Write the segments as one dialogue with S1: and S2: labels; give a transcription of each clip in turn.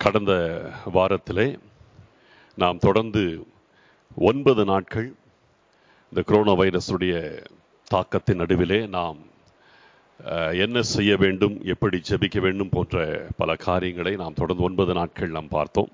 S1: கடந்த வாரத்திலே நாம் தொடர்ந்து ஒன்பது நாட்கள் இந்த கொரோனா வைரஸுடைய தாக்கத்தின் நடுவிலே நாம் அஹ், என்ன செய்ய வேண்டும் எப்படி ஜெபிக்க வேண்டும் போன்ற பல காரியங்களை நாம் தொடர்ந்து ஒன்பது நாட்கள் நாம் பார்த்தோம்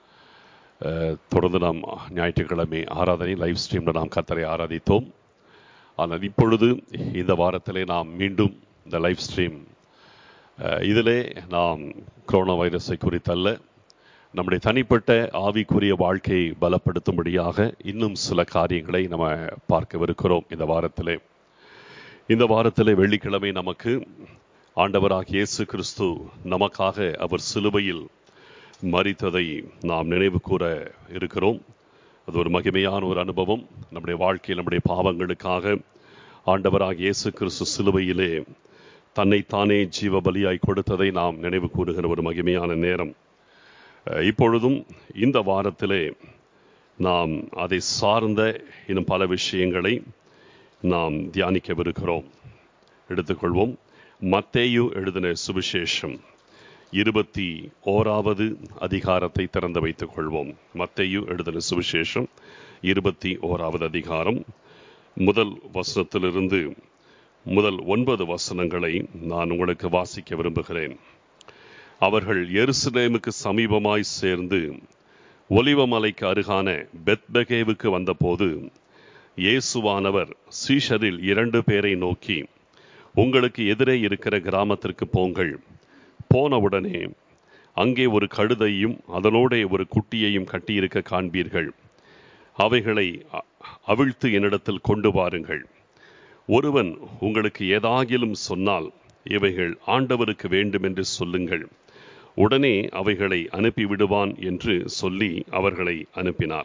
S1: அஹ், தொடர்ந்து நாம் ஞாயிற்றுக்கிழமை ஆராதனை லைவ் ஸ்ட்ரீமில் நாம் கத்தரை ஆராதித்தோம் ஆனால் இப்பொழுது இந்த வாரத்திலே நாம் மீண்டும் இந்த லைவ் ஸ்ட்ரீம் அஹ், இதிலே நாம் கொரோனா வைரஸை குறித்தல்ல நம்முடைய தனிப்பட்ட ஆவிக்குரிய வாழ்க்கையை பலப்படுத்தும்படியாக இன்னும் சில காரியங்களை நம்ம பார்க்கவிருக்கிறோம் இந்த வாரத்திலே இந்த வாரத்திலே வெள்ளிக்கிழமை நமக்கு ஆண்டவராக இயேசு கிறிஸ்து நமக்காக அவர் சிலுவையில் மரித்ததை நாம் நினைவு கூற இருக்கிறோம் அது ஒரு மகிமையான ஒரு அனுபவம் நம்முடைய வாழ்க்கையில் நம்முடைய பாவங்களுக்காக ஆண்டவராக இயேசு கிறிஸ்து சிலுவையிலே தன்னைத்தானே ஜீவ பலியாய் கொடுத்ததை நாம் நினைவு கூறுகிற ஒரு மகிமையான நேரம் அஹ், இப்பொழுதும் இந்த வாரத்திலே நாம் அதை சார்ந்த இன்னும் பல விஷயங்களை நாம் தியானிக்கவிருக்கிறோம் எடுத்துக்கொள்வோம் மத்தேயு எழுதின சுவிசேஷம் இருபத்தி ஓராவது அதிகாரத்தை திறந்து வைத்துக் கொள்வோம் மத்தேயு எழுதின சுவிசேஷம் இருபத்தி ஓராவது அதிகாரம் முதல் வசனத்திலிருந்து முதல் ஒன்பது வசனங்களை நான் உங்களுக்கு வாசிக்க விரும்புகிறேன் அவர்கள் எருசலேமுக்கு சமீபமாய் சேர்ந்து ஒலிவமலைக்கு அருகான பெத்பகேவுக்கு வந்தபோது இயேசுவானவர் சீஷரில் இரண்டு பேரை நோக்கி உங்களுக்கு எதிரே இருக்கிற கிராமத்திற்கு போங்கள் போனவுடனே அங்கே ஒரு கழுதையும் அதனோடே ஒரு குட்டியையும் கட்டியிருக்க காண்பீர்கள் அவைகளை அ- அவிழ்த்து என்னிடத்தில் கொண்டு வாருங்கள் ஒருவன் உங்களுக்கு ஏதாகிலும் சொன்னால் இவைகள் ஆண்டவருக்கு வேண்டும் என்று சொல்லுங்கள் உடனே அவைகளை அனுப்பிவிடுவான் என்று சொல்லி அவர்களை அனுப்பினார்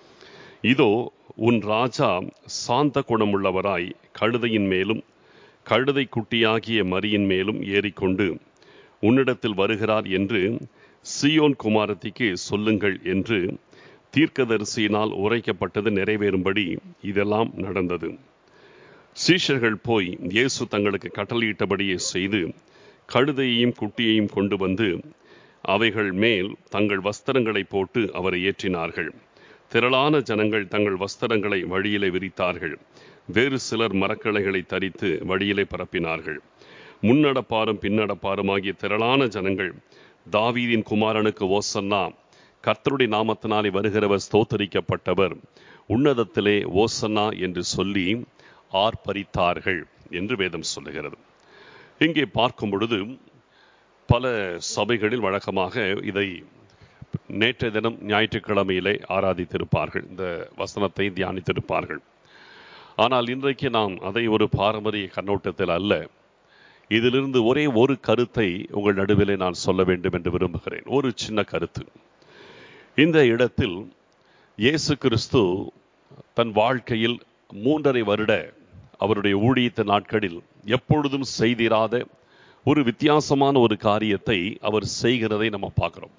S1: இதோ உன் ராஜா சாந்த குணமுள்ளவராய் கழுதையின் மேலும் கழுதை குட்டியாகிய மரியின் மேலும் ஏறிக்கொண்டு உன்னிடத்தில் வருகிறார் என்று சியோன் குமாரத்திக்கு சொல்லுங்கள் என்று தீர்க்கதரிசியினால் உரைக்கப்பட்டது நிறைவேறும்படி இதெல்லாம் நடந்தது சீஷர்கள் போய் இயேசு தங்களுக்கு கட்டளையிட்டபடியே செய்து கழுதையையும் குட்டியையும் கொண்டு வந்து அவைகள் மேல் தங்கள் வஸ்திரங்களை போட்டு அவரை ஏற்றினார்கள் திரளான ஜனங்கள் தங்கள் வஸ்திரங்களை வழியிலே விரித்தார்கள் வேறு சிலர் மரக்கிளைகளை தரித்து வழியிலே பரப்பினார்கள் முன்னடப்பாரும் பின்னடப்பாரும் ஆகிய திரளான ஜனங்கள் தாவீதின் குமாரனுக்கு ஓசன்னா கர்த்தருடைய நாமத்தினாலே வருகிறவர் ஸ்தோத்தரிக்கப்பட்டவர் உன்னதத்திலே ஓசன்னா என்று சொல்லி ஆர்ப்பரித்தார்கள் என்று வேதம் சொல்லுகிறது இங்கே பார்க்கும் பொழுது பல சபைகளில் வழக்கமாக இதை நேற்றைய தினம் ஞாயிற்றுக்கிழமையிலே ஆராதித்திருப்பார்கள் இந்த வசனத்தை தியானித்திருப்பார்கள் ஆனால் இன்றைக்கு நாம் அதை ஒரு பாரம்பரிய கண்ணோட்டத்தில் அல்ல இதிலிருந்து ஒரே ஒரு கருத்தை உங்கள் நடுவிலே நான் சொல்ல வேண்டும் என்று விரும்புகிறேன் ஒரு சின்ன கருத்து இந்த இடத்தில் இயேசு கிறிஸ்து தன் வாழ்க்கையில் மூன்றரை வருட அவருடைய ஊழியத்த நாட்களில் எப்பொழுதும் செய்திராத ஒரு வித்தியாசமான ஒரு காரியத்தை அவர் செய்கிறதை நம்ம பார்க்கிறோம்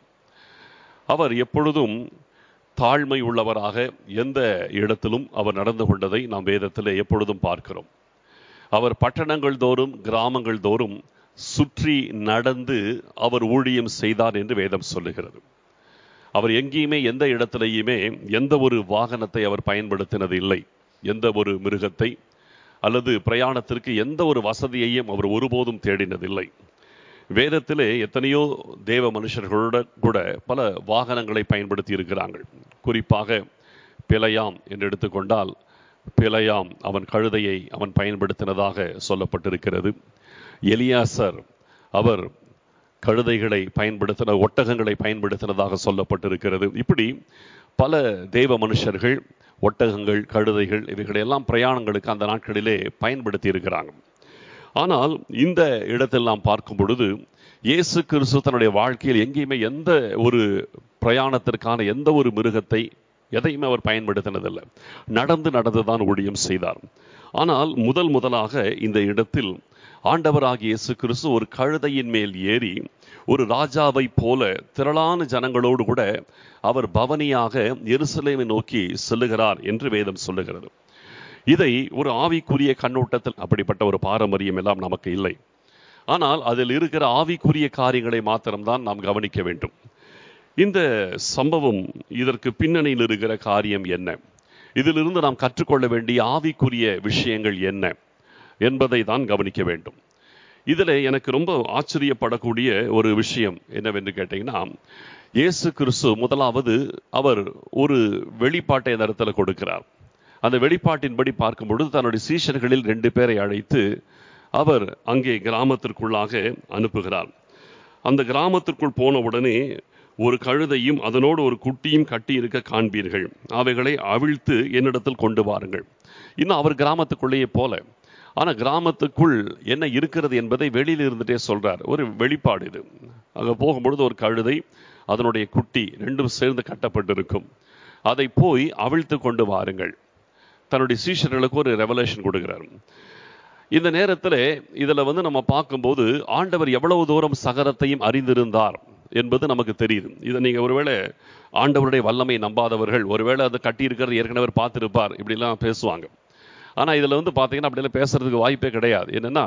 S1: அவர் எப்பொழுதும் தாழ்மை உள்ளவராக எந்த இடத்திலும் அவர் நடந்து கொண்டதை நாம் வேதத்திலே எப்பொழுதும் பார்க்கிறோம் அவர் பட்டணங்கள் தோறும் கிராமங்கள் தோறும் சுற்றி நடந்து அவர் ஊழியம் செய்தார் என்று வேதம் சொல்லுகிறது அவர் எங்கேயுமே எந்த இடத்திலேயுமே எந்த ஒரு வாகனத்தை அவர் பயன்படுத்தினது இல்லை எந்த ஒரு மிருகத்தை அல்லது பிரயாணத்திற்கு எந்த ஒரு வசதியையும் அவர் ஒருபோதும் தேடினதில்லை வேதத்திலே எத்தனையோ தேவ மனுஷர்களோட கூட பல வாகனங்களை பயன்படுத்தி இருக்கிறார்கள் குறிப்பாக பிழையாம் என்று எடுத்துக்கொண்டால் பிழையாம் அவன் கழுதையை அவன் பயன்படுத்தினதாக சொல்லப்பட்டிருக்கிறது எலியாசர் அவர் கழுதைகளை பயன்படுத்தின ஒட்டகங்களை பயன்படுத்தினதாக சொல்லப்பட்டிருக்கிறது இப்படி பல தேவ மனுஷர்கள் ஒட்டகங்கள் கழுதைகள் இவைகளை எல்லாம் பிரயாணங்களுக்கு அந்த நாட்களிலே பயன்படுத்தி இருக்கிறாங்க ஆனால் இந்த இடத்தில் நாம் பார்க்கும் பொழுது இயேசு கிறிஸ்து தன்னுடைய வாழ்க்கையில் எங்கேயுமே எந்த ஒரு பிரயாணத்திற்கான எந்த ஒரு மிருகத்தை எதையுமே அவர் பயன்படுத்தினதில்லை நடந்து நடந்துதான் ஊழியம் செய்தார் ஆனால் முதல் முதலாக இந்த இடத்தில் ஆண்டவராகிய இயேசு கிறிஸ்து ஒரு கழுதையின் மேல் ஏறி ஒரு ராஜாவை போல திரளான ஜனங்களோடு கூட அவர் பவனியாக எருசலேமை நோக்கி செல்லுகிறார் என்று வேதம் சொல்லுகிறது இதை ஒரு ஆவிக்குரிய கண்ணோட்டத்தில் அப்படிப்பட்ட ஒரு பாரம்பரியம் எல்லாம் நமக்கு இல்லை ஆனால் அதில் இருக்கிற ஆவிக்குரிய காரியங்களை மாத்திரம்தான் நாம் கவனிக்க வேண்டும் இந்த சம்பவம் இதற்கு பின்னணியில் இருக்கிற காரியம் என்ன இதிலிருந்து நாம் கற்றுக்கொள்ள வேண்டிய ஆவிக்குரிய விஷயங்கள் என்ன என்பதை தான் கவனிக்க வேண்டும் இதில் எனக்கு ரொம்ப ஆச்சரியப்படக்கூடிய ஒரு விஷயம் என்னவென்று கேட்டீங்கன்னா இயேசு கிறிஸ்து முதலாவது அவர் ஒரு வெளிப்பாட்டை இந்த இடத்துல கொடுக்கிறார் அந்த வெளிப்பாட்டின்படி பார்க்கும் பொழுது தன்னுடைய சீஷர்களில் ரெண்டு பேரை அழைத்து அவர் அங்கே கிராமத்திற்குள்ளாக அனுப்புகிறார் அந்த கிராமத்திற்குள் போன உடனே ஒரு கழுதையும் அதனோடு ஒரு குட்டியும் கட்டி இருக்க காண்பீர்கள் அவைகளை அவிழ்த்து என்னிடத்தில் கொண்டு வாருங்கள் இன்னும் அவர் கிராமத்துக்குள்ளேயே போல ஆனா கிராமத்துக்குள் என்ன இருக்கிறது என்பதை வெளியில இருந்துட்டே சொல்றார் ஒரு வெளிப்பாடு இது அங்க போகும்பொழுது ஒரு கழுதை அதனுடைய குட்டி ரெண்டும் சேர்ந்து கட்டப்பட்டிருக்கும் அதை போய் அவிழ்த்து கொண்டு வாருங்கள் தன்னுடைய சீஷர்களுக்கு ஒரு ரெவலேஷன் கொடுக்கிறார் இந்த நேரத்தில் இதுல வந்து நம்ம பார்க்கும்போது ஆண்டவர் எவ்வளவு தூரம் சகரத்தையும் அறிந்திருந்தார் என்பது நமக்கு தெரியுது இதை நீங்க ஒருவேளை ஆண்டவருடைய வல்லமை நம்பாதவர்கள் ஒருவேளை அதை கட்டி இருக்கிறது ஏற்கனவே பார்த்திருப்பார் இப்படிலாம் பேசுவாங்க ஆனா இதுல வந்து பாத்தீங்கன்னா அப்படியெல்லாம் பேசுறதுக்கு வாய்ப்பே கிடையாது என்னன்னா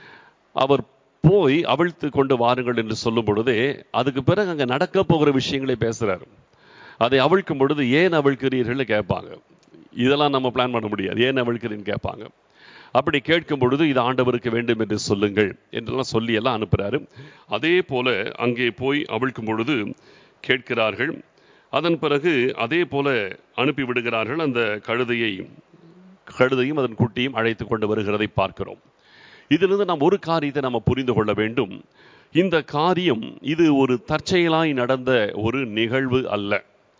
S1: அவர் போய் அவிழ்த்து கொண்டு வாருங்கள் என்று சொல்லும் பொழுதே அதுக்கு பிறகு அங்க நடக்க போகிற விஷயங்களை பேசுறாரு அதை அவிழ்க்கும் பொழுது ஏன் அவிழ்க்கிறீர்கள்னு கேட்பாங்க இதெல்லாம் நம்ம பிளான் பண்ண முடியாது ஏன் அவிழ்க்கிறீன்னு கேட்பாங்க அப்படி கேட்கும் பொழுது இது ஆண்டவருக்கு வேண்டும் என்று சொல்லுங்கள் என்றெல்லாம் சொல்லி எல்லாம் அனுப்புறாரு அதே போல அங்கே போய் அவிழ்க்கும் பொழுது கேட்கிறார்கள் அதன் பிறகு அதே போல அனுப்பி விடுகிறார்கள் அந்த கழுதையை கழுதையும் அதன் குட்டியும் அழைத்து கொண்டு வருகிறதை பார்க்கிறோம் இதிலிருந்து நாம் ஒரு காரியத்தை நம்ம புரிந்து கொள்ள வேண்டும் இந்த காரியம் இது ஒரு தற்செயலாய் நடந்த ஒரு நிகழ்வு அல்ல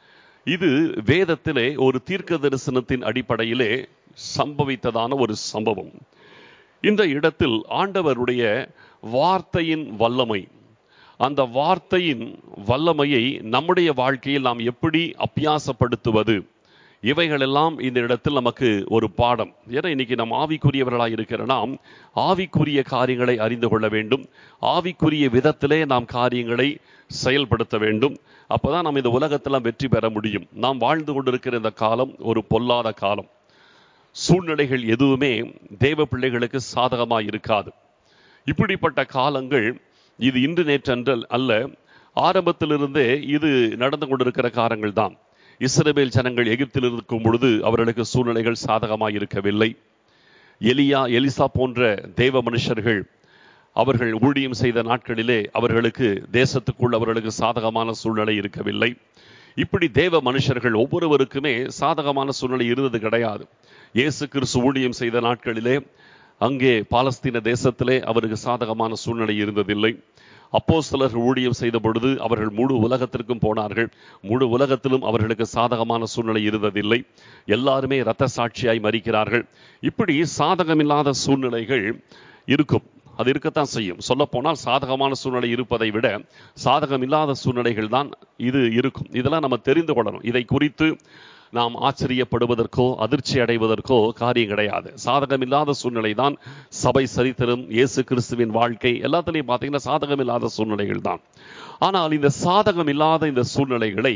S1: இது வேதத்திலே ஒரு தீர்க்க தரிசனத்தின் அடிப்படையிலே சம்பவித்ததான ஒரு சம்பவம் இந்த இடத்தில் ஆண்டவருடைய வார்த்தையின் வல்லமை அந்த வார்த்தையின் வல்லமையை நம்முடைய வாழ்க்கையில் நாம் எப்படி அப்பியாசப்படுத்துவது இவைகளெல்லாம் இந்த இடத்தில் நமக்கு ஒரு பாடம் ஏன்னா இன்னைக்கு நாம் ஆவிக்குரியவர்களாக இருக்கிற நாம் ஆவிக்குரிய காரியங்களை அறிந்து கொள்ள வேண்டும் ஆவிக்குரிய விதத்திலே நாம் காரியங்களை செயல்படுத்த வேண்டும் அப்பதான் நாம் இந்த உலகத்தில் வெற்றி பெற முடியும் நாம் வாழ்ந்து கொண்டிருக்கிற இந்த காலம் ஒரு பொல்லாத காலம் சூழ்நிலைகள் எதுவுமே தேவ பிள்ளைகளுக்கு சாதகமாக இருக்காது இப்படிப்பட்ட காலங்கள் இது இன்று நேற்றன்றல் அல்ல ஆரம்பத்திலிருந்தே இது நடந்து கொண்டிருக்கிற காலங்கள் தான் இஸ்ரவேல் ஜனங்கள் எகிப்தில் இருக்கும் பொழுது அவர்களுக்கு சூழ்நிலைகள் சாதகமாக இருக்கவில்லை எலியா எலிசா போன்ற தேவ மனுஷர்கள் அவர்கள் ஊழியம் செய்த நாட்களிலே அவர்களுக்கு தேசத்துக்குள் அவர்களுக்கு சாதகமான சூழ்நிலை இருக்கவில்லை இப்படி தேவ மனுஷர்கள் ஒவ்வொருவருக்குமே சாதகமான சூழ்நிலை இருந்தது கிடையாது இயேசு கிறிஸ்து ஊழியம் செய்த நாட்களிலே அங்கே பாலஸ்தீன தேசத்திலே அவருக்கு சாதகமான சூழ்நிலை இருந்ததில்லை அப்போ சிலர் ஊழியம் செய்த பொழுது அவர்கள் முழு உலகத்திற்கும் போனார்கள் முழு உலகத்திலும் அவர்களுக்கு சாதகமான சூழ்நிலை இருந்ததில்லை எல்லாருமே இரத்த சாட்சியாய் மறிக்கிறார்கள் இப்படி சாதகமில்லாத சூழ்நிலைகள் இருக்கும் அது இருக்கத்தான் செய்யும் சொல்ல போனால் சாதகமான சூழ்நிலை இருப்பதை விட சாதகம் இல்லாத சூழ்நிலைகள் தான் இது இருக்கும் இதெல்லாம் நம்ம தெரிந்து கொள்ளணும் இதை குறித்து நாம் ஆச்சரியப்படுவதற்கோ அதிர்ச்சி அடைவதற்கோ காரியம் கிடையாது சாதகம் இல்லாத சூழ்நிலை தான் சபை சரித்திரம் இயேசு கிறிஸ்துவின் வாழ்க்கை எல்லாத்துலேயும் பார்த்தீங்கன்னா சாதகம் இல்லாத சூழ்நிலைகள் தான் ஆனால் இந்த சாதகம் இல்லாத இந்த சூழ்நிலைகளை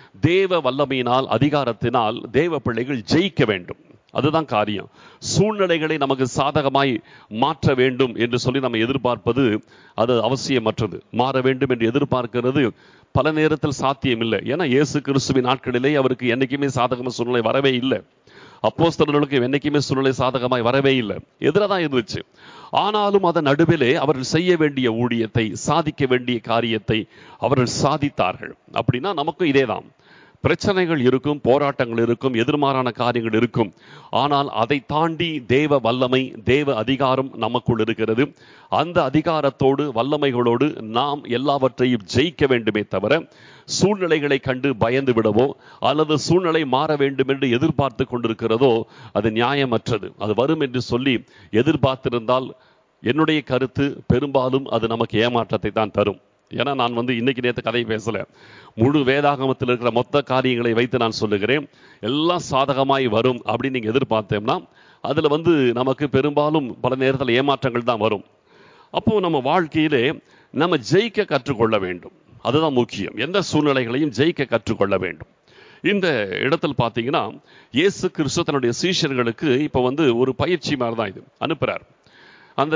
S1: தேவ வல்லமையினால் அதிகாரத்தினால் தேவ பிள்ளைகள் ஜெயிக்க வேண்டும் அதுதான் காரியம் சூழ்நிலைகளை நமக்கு சாதகமாய் மாற்ற வேண்டும் என்று சொல்லி நம்ம எதிர்பார்ப்பது அது அவசியமற்றது மாற வேண்டும் என்று எதிர்பார்க்கிறது பல நேரத்தில் சாத்தியம் இல்லை ஏன்னா இயேசு கிறிஸ்துவின் நாட்களிலே அவருக்கு என்னைக்குமே சாதகமான சூழ்நிலை வரவே இல்லை அப்போஸ்தலர்களுக்கு என்னைக்குமே சூழ்நிலை சாதகமாய் வரவே இல்லை எதிராக தான் இருந்துச்சு ஆனாலும் அதன் நடுவிலே அவர்கள் செய்ய வேண்டிய ஊழியத்தை சாதிக்க வேண்டிய காரியத்தை அவர்கள் சாதித்தார்கள் அப்படின்னா நமக்கும் இதேதான் பிரச்சனைகள் இருக்கும் போராட்டங்கள் இருக்கும் எதிர்மாறான காரியங்கள் இருக்கும் ஆனால் அதை தாண்டி தேவ வல்லமை தேவ அதிகாரம் நமக்குள் இருக்கிறது அந்த அதிகாரத்தோடு வல்லமைகளோடு நாம் எல்லாவற்றையும் ஜெயிக்க வேண்டுமே தவிர சூழ்நிலைகளை கண்டு பயந்து விடவோ அல்லது சூழ்நிலை மாற வேண்டும் என்று எதிர்பார்த்து கொண்டிருக்கிறதோ அது நியாயமற்றது அது வரும் என்று சொல்லி எதிர்பார்த்திருந்தால் என்னுடைய கருத்து பெரும்பாலும் அது நமக்கு ஏமாற்றத்தை தான் தரும் ஏன்னா நான் வந்து இன்னைக்கு நேற்று கதை பேசல முழு வேதாகமத்தில் இருக்கிற மொத்த காரியங்களை வைத்து நான் சொல்லுகிறேன் எல்லாம் சாதகமாய் வரும் அப்படின்னு நீங்க எதிர்பார்த்தோம்னா அதுல வந்து நமக்கு பெரும்பாலும் பல நேரத்தில் ஏமாற்றங்கள் தான் வரும் அப்போ நம்ம வாழ்க்கையிலே நம்ம ஜெயிக்க கற்றுக்கொள்ள வேண்டும் அதுதான் முக்கியம் எந்த சூழ்நிலைகளையும் ஜெயிக்க கற்றுக்கொள்ள வேண்டும் இந்த இடத்தில் பார்த்தீங்கன்னா இயேசு கிறிஸ்து தன்னுடைய சீஷர்களுக்கு இப்போ வந்து ஒரு பயிற்சி மாதிரி தான் இது அனுப்புறார் அந்த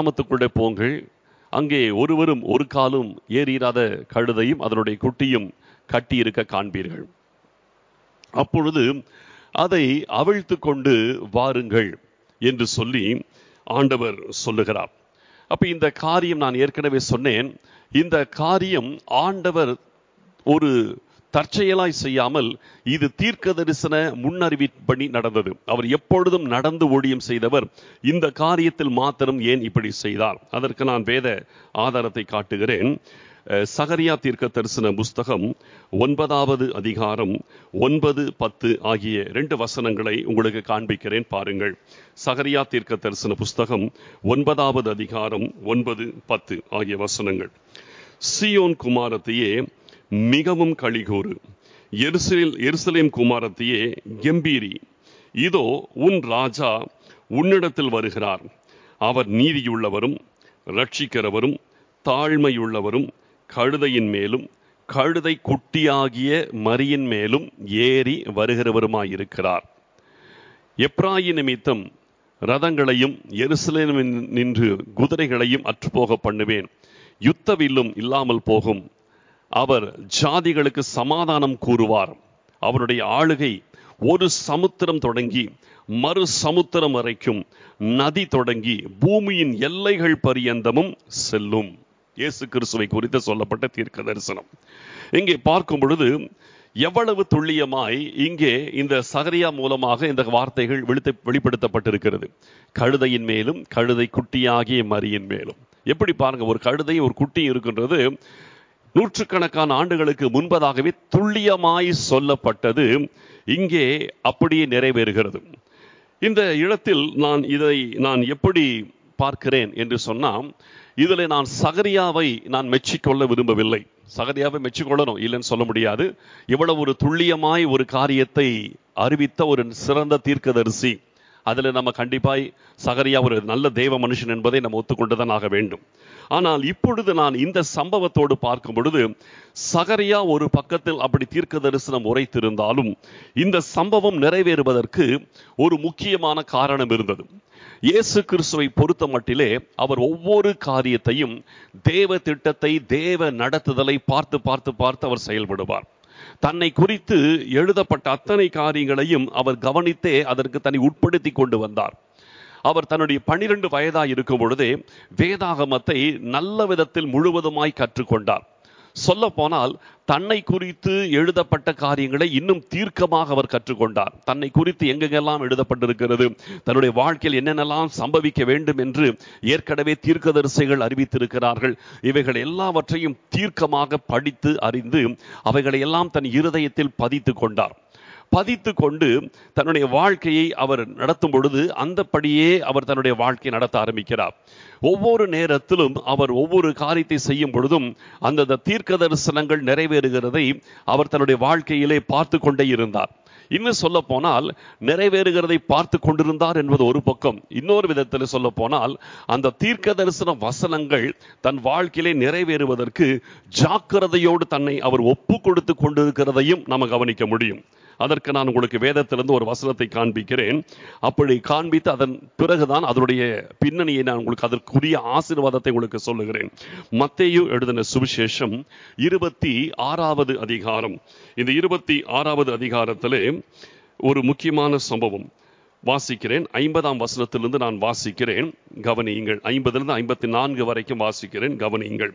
S1: கிராமத்துக்குள்ளே போங்கள் அங்கே ஒருவரும் ஒரு காலும் ஏறியிராத கழுதையும் அதனுடைய குட்டியும் கட்டியிருக்க காண்பீர்கள் அப்பொழுது அதை அவிழ்த்து கொண்டு வாருங்கள் என்று சொல்லி ஆண்டவர் சொல்லுகிறார் அப்ப இந்த காரியம் நான் ஏற்கனவே சொன்னேன் இந்த காரியம் ஆண்டவர் ஒரு தற்செயலாய் செய்யாமல் இது தீர்க்க தரிசன முன்னறிவிப்படி நடந்தது அவர் எப்பொழுதும் நடந்து ஊழியம் செய்தவர் இந்த காரியத்தில் மாத்திரம் ஏன் இப்படி செய்தார் அதற்கு நான் வேத ஆதாரத்தை காட்டுகிறேன் அஹ், சகரியா தீர்க்க தரிசன புஸ்தகம் ஒன்பதாவது அதிகாரம் ஒன்பது பத்து ஆகிய ரெண்டு வசனங்களை உங்களுக்கு காண்பிக்கிறேன் பாருங்கள் சகரியா தீர்க்க தரிசன புஸ்தகம் ஒன்பதாவது அதிகாரம் ஒன்பது பத்து ஆகிய வசனங்கள் சியோன் குமாரத்தையே மிகவும் கழிகூறு எருசலேம் எருசலேம் குமாரத்தையே கெம்பீரி இதோ உன் ராஜா உன்னிடத்தில் வருகிறார் அவர் நீதியுள்ளவரும் ரட்சிக்கிறவரும் தாழ்மையுள்ளவரும் கழுதையின் மேலும் கழுதை குட்டியாகிய மரியின் மேலும் ஏறி வருகிறவருமாயிருக்கிறார் எப்ராயி நிமித்தம் ரதங்களையும் எருசலேமில் நின்று குதிரைகளையும் அற்றுப்போக பண்ணுவேன் யுத்த வில்லும் இல்லாமல் போகும் அவர் ஜாதிகளுக்கு சமாதானம் கூறுவார் அவருடைய ஆளுகை ஒரு சமுத்திரம் தொடங்கி மறு சமுத்திரம் வரைக்கும் நதி தொடங்கி பூமியின் எல்லைகள் பரியந்தமும் செல்லும் இயேசு கிறிஸ்துவை குறித்து சொல்லப்பட்ட தீர்க்க தரிசனம் இங்கே பார்க்கும் பொழுது எவ்வளவு துல்லியமாய் இங்கே இந்த சகரியா மூலமாக இந்த வார்த்தைகள் வெளித்த வெளிப்படுத்தப்பட்டிருக்கிறது கழுதையின் மேலும் கழுதை குட்டியாகிய மரியின் மேலும் எப்படி பாருங்க ஒரு கழுதையும் ஒரு குட்டியும் இருக்கின்றது நூற்றுக்கணக்கான ஆண்டுகளுக்கு முன்பதாகவே துல்லியமாய் சொல்லப்பட்டது இங்கே அப்படியே நிறைவேறுகிறது இந்த இடத்தில் நான் இதை நான் எப்படி பார்க்கிறேன் என்று சொன்னால் இதில் நான் சகரியாவை நான் மெச்சிக்கொள்ள விரும்பவில்லை சகரியாவை மெச்சிக்கொள்ளணும் இல்லைன்னு சொல்ல முடியாது இவ்வளவு ஒரு துல்லியமாய் ஒரு காரியத்தை அறிவித்த ஒரு சிறந்த தீர்க்கதரிசி அதில் நம்ம கண்டிப்பாய் சகரியா ஒரு நல்ல தெய்வ மனுஷன் என்பதை நம்ம ஒத்துக்கொண்டுதான் ஆக வேண்டும் ஆனால் இப்பொழுது நான் இந்த சம்பவத்தோடு பார்க்கும் பொழுது சகரியா ஒரு பக்கத்தில் அப்படி தீர்க்க தரிசனம் உரைத்திருந்தாலும் இந்த சம்பவம் நிறைவேறுவதற்கு ஒரு முக்கியமான காரணம் இருந்தது இயேசு கிறிஸ்துவை பொறுத்த மட்டிலே அவர் ஒவ்வொரு காரியத்தையும் தேவ திட்டத்தை தேவ நடத்துதலை பார்த்து பார்த்து பார்த்து அவர் செயல்படுவார் தன்னை குறித்து எழுதப்பட்ட அத்தனை காரியங்களையும் அவர் கவனித்தே அதற்கு தன்னை உட்படுத்தி கொண்டு வந்தார் அவர் தன்னுடைய பன்னிரண்டு வயதாய் இருக்கும் பொழுதே வேதாகமத்தை நல்ல விதத்தில் முழுவதுமாய் கற்றுக்கொண்டார் சொல்ல போனால் தன்னை குறித்து எழுதப்பட்ட காரியங்களை இன்னும் தீர்க்கமாக அவர் கற்றுக்கொண்டார் தன்னை குறித்து எங்கெங்கெல்லாம் எழுதப்பட்டிருக்கிறது தன்னுடைய வாழ்க்கையில் என்னென்னலாம் சம்பவிக்க வேண்டும் என்று ஏற்கனவே தீர்க்கதரிசிகள் அறிவித்திருக்கிறார்கள் இவைகள் எல்லாவற்றையும் தீர்க்கமாக படித்து அறிந்து அவைகளை எல்லாம் தன் இருதயத்தில் பதித்து கொண்டார் பதித்து கொண்டு தன்னுடைய வாழ்க்கையை அவர் நடத்தும் பொழுது அந்தப்படியே அவர் தன்னுடைய வாழ்க்கையை நடத்த ஆரம்பிக்கிறார் ஒவ்வொரு நேரத்திலும் அவர் ஒவ்வொரு காரியத்தை செய்யும் பொழுதும் அந்தந்த தீர்க்க தரிசனங்கள் நிறைவேறுகிறதை அவர் தன்னுடைய வாழ்க்கையிலே பார்த்து கொண்டே இருந்தார் இன்னும் சொல்ல போனால் நிறைவேறுகிறதை பார்த்து கொண்டிருந்தார் என்பது ஒரு பக்கம் இன்னொரு விதத்தில் சொல்ல போனால் அந்த தீர்க்க தரிசன வசனங்கள் தன் வாழ்க்கையிலே நிறைவேறுவதற்கு ஜாக்கிரதையோடு தன்னை அவர் ஒப்பு கொடுத்து கொண்டிருக்கிறதையும் நம்ம கவனிக்க முடியும் அதற்கு நான் உங்களுக்கு வேதத்திலிருந்து ஒரு வசனத்தை காண்பிக்கிறேன் அப்படி காண்பித்து அதன் பிறகுதான் அதனுடைய பின்னணியை நான் உங்களுக்கு அதற்குரிய ஆசீர்வாதத்தை உங்களுக்கு சொல்லுகிறேன் மத்தேயு எழுதின சுவிசேஷம் இருபத்தி ஆறாவது அதிகாரம் இந்த இருபத்தி ஆறாவது அதிகாரத்திலே ஒரு முக்கியமான சம்பவம் வாசிக்கிறேன் ஐம்பதாம் வசனத்திலிருந்து நான் வாசிக்கிறேன் கவனியுங்கள் ஐம்பதிலிருந்து ஐம்பத்தி நான்கு வரைக்கும் வாசிக்கிறேன் கவனியுங்கள்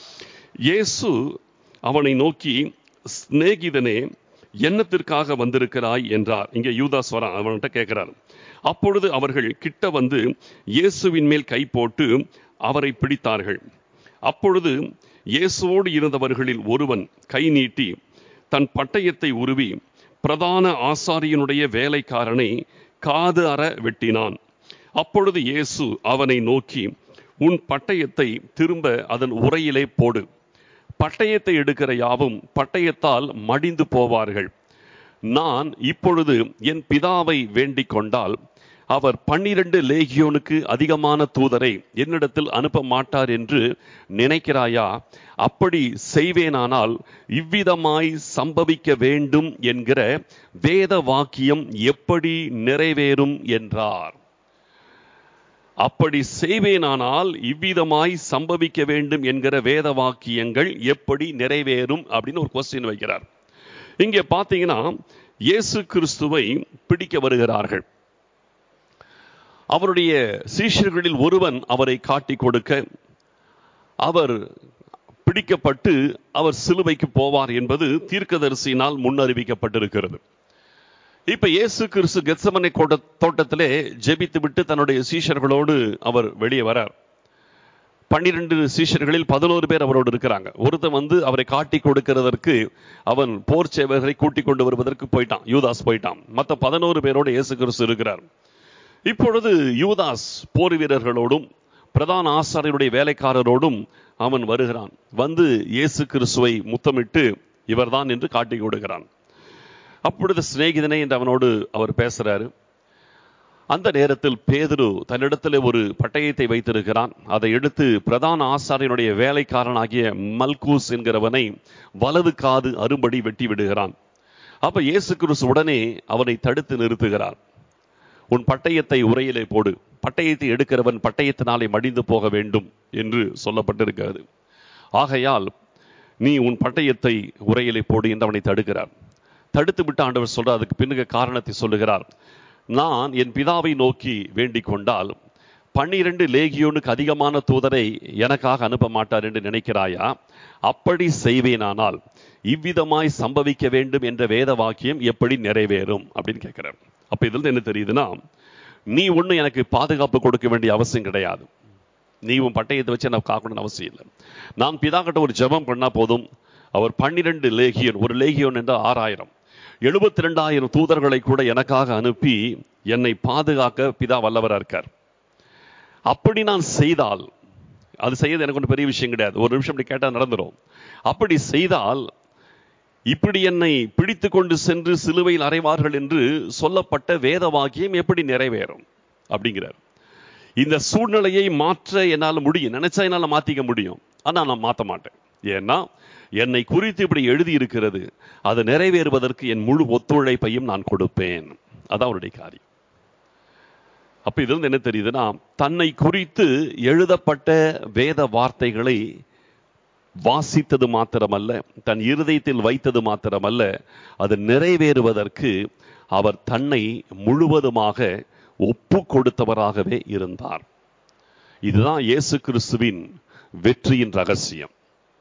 S1: இயேசு அவனை நோக்கி சிநேகிதனே என்னத்திற்காக வந்திருக்கிறாய் என்றார் இங்கே யூதாஸ் வர அவன்கிட்ட கேட்கிறார் அப்பொழுது அவர்கள் கிட்ட வந்து இயேசுவின் மேல் கை போட்டு அவரை பிடித்தார்கள் அப்பொழுது இயேசுவோடு இருந்தவர்களில் ஒருவன் கை நீட்டி தன் பட்டயத்தை உருவி பிரதான ஆசாரியனுடைய வேலைக்காரனை காது அற வெட்டினான் அப்பொழுது இயேசு அவனை நோக்கி உன் பட்டயத்தை திரும்ப அதன் உரையிலே போடு பட்டயத்தை எடுக்கிற யாவும் பட்டயத்தால் மடிந்து போவார்கள் நான் இப்பொழுது என் பிதாவை வேண்டிக் கொண்டால் அவர் பன்னிரண்டு லேகியோனுக்கு அதிகமான தூதரை என்னிடத்தில் அனுப்ப மாட்டார் என்று நினைக்கிறாயா அப்படி செய்வேனானால் இவ்விதமாய் சம்பவிக்க வேண்டும் என்கிற வேத வாக்கியம் எப்படி நிறைவேறும் என்றார் அப்படி செய்வேனானால் இவ்விதமாய் சம்பவிக்க வேண்டும் என்கிற வேத வாக்கியங்கள் எப்படி நிறைவேறும் அப்படின்னு ஒரு கொஸ்டின் வைக்கிறார் இங்கே பார்த்தீங்கன்னா இயேசு கிறிஸ்துவை பிடிக்க வருகிறார்கள் அவருடைய சீஷர்களில் ஒருவன் அவரை காட்டி கொடுக்க அவர் பிடிக்கப்பட்டு அவர் சிலுவைக்கு போவார் என்பது தீர்க்கதரிசியினால் முன்னறிவிக்கப்பட்டிருக்கிறது இப்ப இயேசு கிறிஸ்து கெத்சமனை தோட்டத்திலே ஜெபித்து விட்டு தன்னுடைய சீஷர்களோடு அவர் வெளியே வரார் பன்னிரண்டு சீஷர்களில் பதினோரு பேர் அவரோடு இருக்கிறாங்க ஒருத்தன் வந்து அவரை காட்டி கொடுக்கிறதற்கு அவன் போர் சேவகரை கூட்டிக் கொண்டு வருவதற்கு போயிட்டான் யூதாஸ் போயிட்டான் மற்ற பதினோரு பேரோடு இயேசு கிறிஸ்து இருக்கிறார் இப்பொழுது யூதாஸ் போர் வீரர்களோடும் பிரதான ஆசாரியருடைய வேலைக்காரரோடும் அவன் வருகிறான் வந்து இயேசு கிறிஸ்துவை முத்தமிட்டு இவர்தான் என்று காட்டி கொடுக்கிறான் அப்பொழுது சிநேகிதனை என்று அவனோடு அவர் பேசுறாரு அந்த நேரத்தில் பேதுரு தன்னிடத்தில் ஒரு பட்டயத்தை வைத்திருக்கிறான் அதை எடுத்து பிரதான ஆசாரியனுடைய வேலைக்காரனாகிய மல்கூஸ் என்கிறவனை வலது காது அரும்படி வெட்டி விடுகிறான் அப்ப இயேசு கிறிஸ்து உடனே அவனை தடுத்து நிறுத்துகிறார் உன் பட்டயத்தை உரையிலே போடு பட்டயத்தை எடுக்கிறவன் பட்டயத்தினாலே மடிந்து போக வேண்டும் என்று சொல்லப்பட்டிருக்கிறது ஆகையால் நீ உன் பட்டயத்தை உரையிலே போடு என்று அவனை தடுக்கிறார் தடுத்து விட்டு ஆண்டவர் சொல்றார் அதுக்கு பின்னுக்கு காரணத்தை சொல்லுகிறார் நான் என் பிதாவை நோக்கி வேண்டிக் கொண்டால் பன்னிரண்டு லேகியோனுக்கு அதிகமான தூதரை எனக்காக அனுப்ப மாட்டார் என்று நினைக்கிறாயா அப்படி செய்வேனானால் இவ்விதமாய் சம்பவிக்க வேண்டும் என்ற வேத வாக்கியம் எப்படி நிறைவேறும் அப்படின்னு கேட்கிறார் அப்ப இதுல என்ன தெரியுதுன்னா நீ ஒண்ணு எனக்கு பாதுகாப்பு கொடுக்க வேண்டிய அவசியம் கிடையாது நீ உன் பட்டயத்தை வச்சு எனக்கு காக்கணும்னு அவசியம் இல்லை நான் பிதா கிட்ட ஒரு ஜெபம் பண்ணா போதும் அவர் பன்னிரண்டு லேகியன் ஒரு லேகியோன் என்றால் ஆறாயிரம் எழுபத்தி ரெண்டாயிரம் தூதர்களை கூட எனக்காக அனுப்பி என்னை பாதுகாக்க பிதா வல்லவரா இருக்கார் அப்படி நான் செய்தால் அது செய்யறது எனக்கு ஒன்றும் பெரிய விஷயம் கிடையாது ஒரு நிமிஷம் அப்படி கேட்டால் நடந்துரும் அப்படி செய்தால் இப்படி என்னை பிடித்து கொண்டு சென்று சிலுவையில் அறைவார்கள் என்று சொல்லப்பட்ட வேத வாக்கியம் எப்படி நிறைவேறும் அப்படிங்கிறார் இந்த சூழ்நிலையை மாற்ற என்னால் முடியும் நினைச்சா என்னால் மாத்திக்க முடியும் ஆனா நான் மாற்ற மாட்டேன் ஏன்னா என்னை குறித்து இப்படி எழுதி இருக்கிறது அது நிறைவேறுவதற்கு என் முழு ஒத்துழைப்பையும் நான் கொடுப்பேன் அதான் அவருடைய காரியம் அப்ப இதுல என்ன தெரியுதுன்னா தன்னை குறித்து எழுதப்பட்ட வேத வார்த்தைகளை வாசித்தது மாத்திரமல்ல தன் இருதயத்தில் வைத்தது மாத்திரமல்ல அது நிறைவேறுவதற்கு அவர் தன்னை முழுவதுமாக ஒப்பு கொடுத்தவராகவே இருந்தார் இதுதான் இயேசு கிறிஸ்துவின் வெற்றியின் ரகசியம்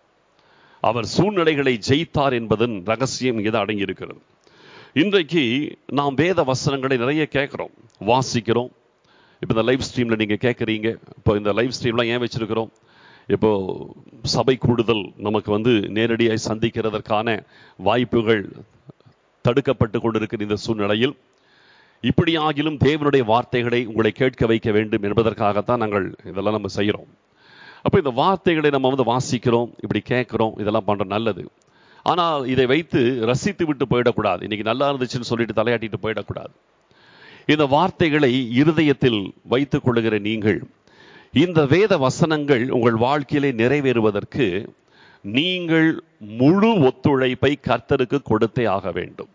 S1: அவர் சூழ்நிலைகளை ஜெயித்தார் என்பதன் ரகசியம் இங்கே அடங்கி இருக்கிறது இன்றைக்கு நாம் வேத வசனங்களை நிறைய கேட்கிறோம் வாசிக்கிறோம் இப்போ இந்த லைவ் ஸ்ட்ரீம்ல நீங்க கேட்குறீங்க இப்போ இந்த லைவ் ஸ்ட்ரீம்லாம் ஏன் வச்சிருக்கிறோம் இப்போ சபை கூடுதல் நமக்கு வந்து நேரடியாய் சந்திக்கிறதற்கான வாய்ப்புகள் தடுக்கப்பட்டு கொண்டிருக்கிற இந்த சூழ்நிலையில் இப்படி ஆகிலும் தேவனுடைய வார்த்தைகளை உங்களை கேட்க வைக்க வேண்டும் என்பதற்காகத்தான் நாங்கள் இதெல்லாம் நம்ம செய்கிறோம் அப்போ இந்த வார்த்தைகளை நம்ம வந்து வாசிக்கிறோம் இப்படி கேட்குறோம் இதெல்லாம் பண்ணுறோம் நல்லது ஆனால் இதை வைத்து ரசித்து விட்டு போயிடக்கூடாது இன்னைக்கு நல்லா இருந்துச்சுன்னு சொல்லிட்டு தலையாட்டிட்டு போயிடக்கூடாது இந்த வார்த்தைகளை இருதயத்தில் வைத்துக் கொள்ளுகிற நீங்கள் இந்த வேத வசனங்கள் உங்கள் வாழ்க்கையிலே நிறைவேறுவதற்கு நீங்கள் முழு ஒத்துழைப்பை கர்த்தருக்கு கொடுத்தே ஆக வேண்டும்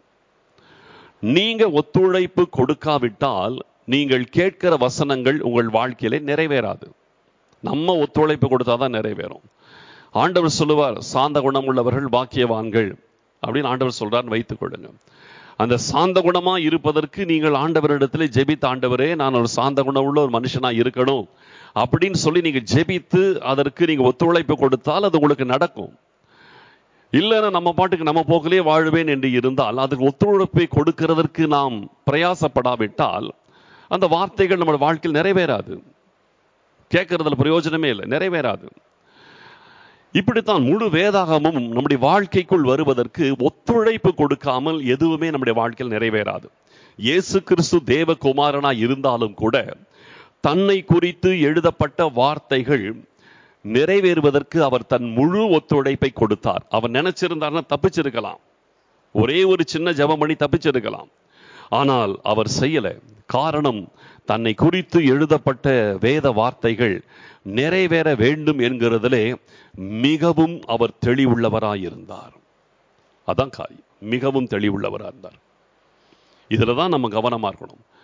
S1: நீங்க ஒத்துழைப்பு கொடுக்காவிட்டால் நீங்கள் கேட்கிற வசனங்கள் உங்கள் வாழ்க்கையிலே நிறைவேறாது நம்ம ஒத்துழைப்பு கொடுத்தாதான் நிறைவேறும் ஆண்டவர் சொல்லுவார் சாந்த குணம் உள்ளவர்கள் பாக்கியவான்கள் அப்படின்னு ஆண்டவர் சொல்றான்னு வைத்துக் கொள்ளுங்க அந்த சாந்த குணமா இருப்பதற்கு நீங்கள் ஆண்டவரிடத்துல ஜெபித்த ஆண்டவரே நான் ஒரு சாந்த குணம் உள்ள ஒரு மனுஷனா இருக்கணும் அப்படின்னு சொல்லி நீங்க ஜெபித்து அதற்கு நீங்க ஒத்துழைப்பு கொடுத்தால் அது உங்களுக்கு நடக்கும் இல்லைன்னா நம்ம பாட்டுக்கு நம்ம போக்கிலே வாழ்வேன் என்று இருந்தால் அதுக்கு ஒத்துழைப்பை கொடுக்கிறதற்கு நாம் பிரயாசப்படாவிட்டால் அந்த வார்த்தைகள் நம்ம வாழ்க்கையில் நிறைவேறாது கேட்கறதுல பிரயோஜனமே இல்லை நிறைவேறாது இப்படித்தான் முழு வேதாகமும் நம்முடைய வாழ்க்கைக்குள் வருவதற்கு ஒத்துழைப்பு கொடுக்காமல் எதுவுமே நம்முடைய வாழ்க்கையில் நிறைவேறாது இயேசு கிறிஸ்து தேவகுமாரனா இருந்தாலும் கூட தன்னை குறித்து எழுதப்பட்ட வார்த்தைகள் நிறைவேறுவதற்கு அவர் தன் முழு ஒத்துழைப்பை கொடுத்தார் அவர் நினைச்சிருந்தார்னா தப்பிச்சிருக்கலாம் ஒரே ஒரு சின்ன ஜபம் பண்ணி தப்பிச்சிருக்கலாம் ஆனால் அவர் செய்யல காரணம் தன்னை குறித்து எழுதப்பட்ட வேத வார்த்தைகள் நிறைவேற வேண்டும் என்கிறதிலே மிகவும் அவர் தெளிவுள்ளவராயிருந்தார் அதான் காரியம் மிகவும் தெளிவுள்ளவராக இருந்தார் இதுல தான் நம்ம கவனமா இருக்கணும்